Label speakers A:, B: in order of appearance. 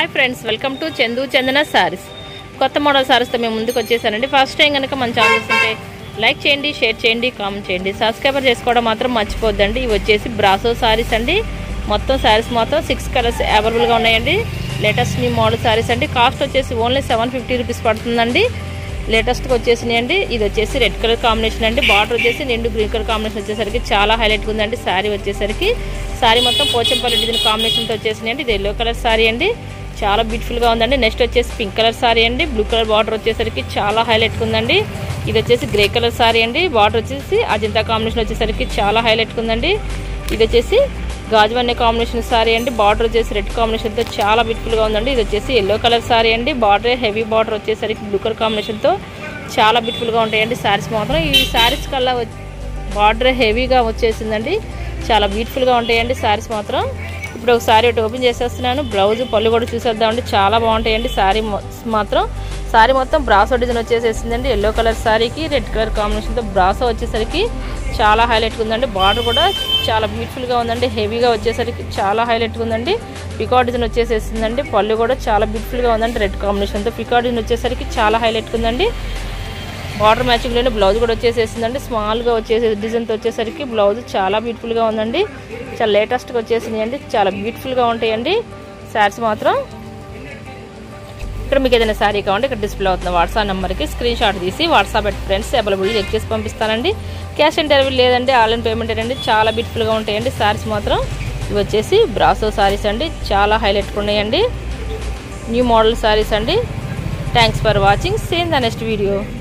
A: hi friends welcome to Chandu Chandana sarees కొత్త model సారీస్తో మేము ముందుకు వచ్చేసానండి ఫస్ట్ టైం కనుక మన ఛానల్ చూస్తుంటే లైక్ చేయండి షేర్ చేయండి కామెంట్ చేయండి సబ్స్క్రైబర్ చేసుకోవడం మాత్రం మర్చిపోద్దండి ఇవి వచ్చేసి బ్రాసో సారీస్ అండి మొత్తం సారీస్ మాత్రం సిక్స్ కలర్స్ అవైలబుల్గా ఉన్నాయండి లేటెస్ట్ న్యూ మోడల్ సారీస్ అండి కాస్ట్ వచ్చేసి ఓన్లీ సెవెన్ ఫిఫ్టీ రూపీస్ పడుతుందండి లేటెస్ట్గా వచ్చేసినాయి అండి ఇది వచ్చేసి రెడ్ కలర్ కాంబినేషన్ అండి బార్డర్ వచ్చేసి నిండు గ్రీన్ కలర్ కాంబినేషన్ వచ్చేసరికి చాలా హైలైట్ ఉందండి శారీ వచ్చేసరికి శారీ మొత్తం పోచంపల్లి డిజైన్ కాంబినేషన్తో వచ్చేసినాయి అండి ఇది ఎల్లో కలర్ శారీ అండి చాలా బ్యూటిఫుల్గా ఉందండి నెక్స్ట్ వచ్చేసి పింక్ కలర్ శారీ అండి బ్లూ కలర్ బార్డర్ వచ్చేసరికి చాలా హైలైట్ ఉందండి ఇది వచ్చేసి గ్రే కలర్ శారీ అండి బార్డర్ వచ్చేసి అజంతా కాంబినేషన్ వచ్చేసరికి చాలా హైలైట్ ఉందండి ఇది వచ్చేసి గాజువన్నీ కాంబినేషన్ సారీ అండి బార్డర్ వచ్చేసి రెడ్ కాంబినేషన్తో చాలా బ్యూటిఫుల్గా ఉందండి ఇది వచ్చేసి ఎల్లో కలర్ సారీ అండి బార్డర్ హెవీ బార్డర్ వచ్చేసరికి బ్లూ కలర్ కాంబినేషన్తో చాలా బ్యూటిఫుల్గా ఉంటాయండి శారీస్ మాత్రం ఈ శారీస్ కల్లా బార్డర్ హెవీగా వచ్చేసిందండి చాలా బ్యూటిఫుల్గా ఉంటాయండి శారీస్ మాత్రం ఇప్పుడు ఒక శారీ ఒకటి ఓపెన్ చేసేస్తున్నాను బ్లౌజ్ పళ్ళు కూడా చూసేద్దామండి చాలా బాగుంటాయండి శారీ మాత్రం శారీ మొత్తం బ్రాసో డిజైన్ వచ్చేసేసిందండి ఎల్లో కలర్ శారీకి రెడ్ కలర్ కాంబినేషన్తో బ్రాసో వచ్చేసరికి చాలా హైలైట్గా ఉందండి బార్డర్ కూడా చాలా బ్యూటిఫుల్గా ఉందండి హెవీగా వచ్చేసరికి చాలా హైలైట్గా ఉందండి పికా డిజైన్ వచ్చేసేసిందండి పళ్ళు కూడా చాలా బ్యూటిఫుల్గా ఉందండి రెడ్ కాంబినేషన్తో పికా డిజైన్ వచ్చేసరికి చాలా హైలైట్గా ఉందండి బార్డర్ మ్యాచింగ్లోనే బ్లౌజ్ కూడా వచ్చేసేసిందండి స్మాల్గా వచ్చేసే డిజైన్తో వచ్చేసరికి బ్లౌజ్ చాలా బ్యూటిఫుల్గా ఉందండి చాలా లేటెస్ట్గా వచ్చేసినాయి అండి చాలా బ్యూటిఫుల్గా ఉంటాయండి శారీస్ మాత్రం ఇక్కడ మీకు ఏదైనా శారీ కావాలంటే ఇక్కడ డిస్ప్లే అవుతుంది వాట్సాప్ నెంబర్కి స్క్రీన్ షాట్ తీసి వాట్సాప్ పెట్టి ఫ్రెండ్స్ అవైలబుల్ చెక్ చేసి పంపిస్తానండి క్యాష్ ఆన్ డెలివరీ లేదండి ఆన్లైన్ పేమెంట్ అండి చాలా బ్యూటిఫుల్గా ఉంటాయండి శారీస్ మాత్రం ఇవి వచ్చేసి బ్రాసో శారీస్ అండి చాలా హైలైట్గా ఉన్నాయండి న్యూ మోడల్ శారీస్ అండి thanks for watching same the next video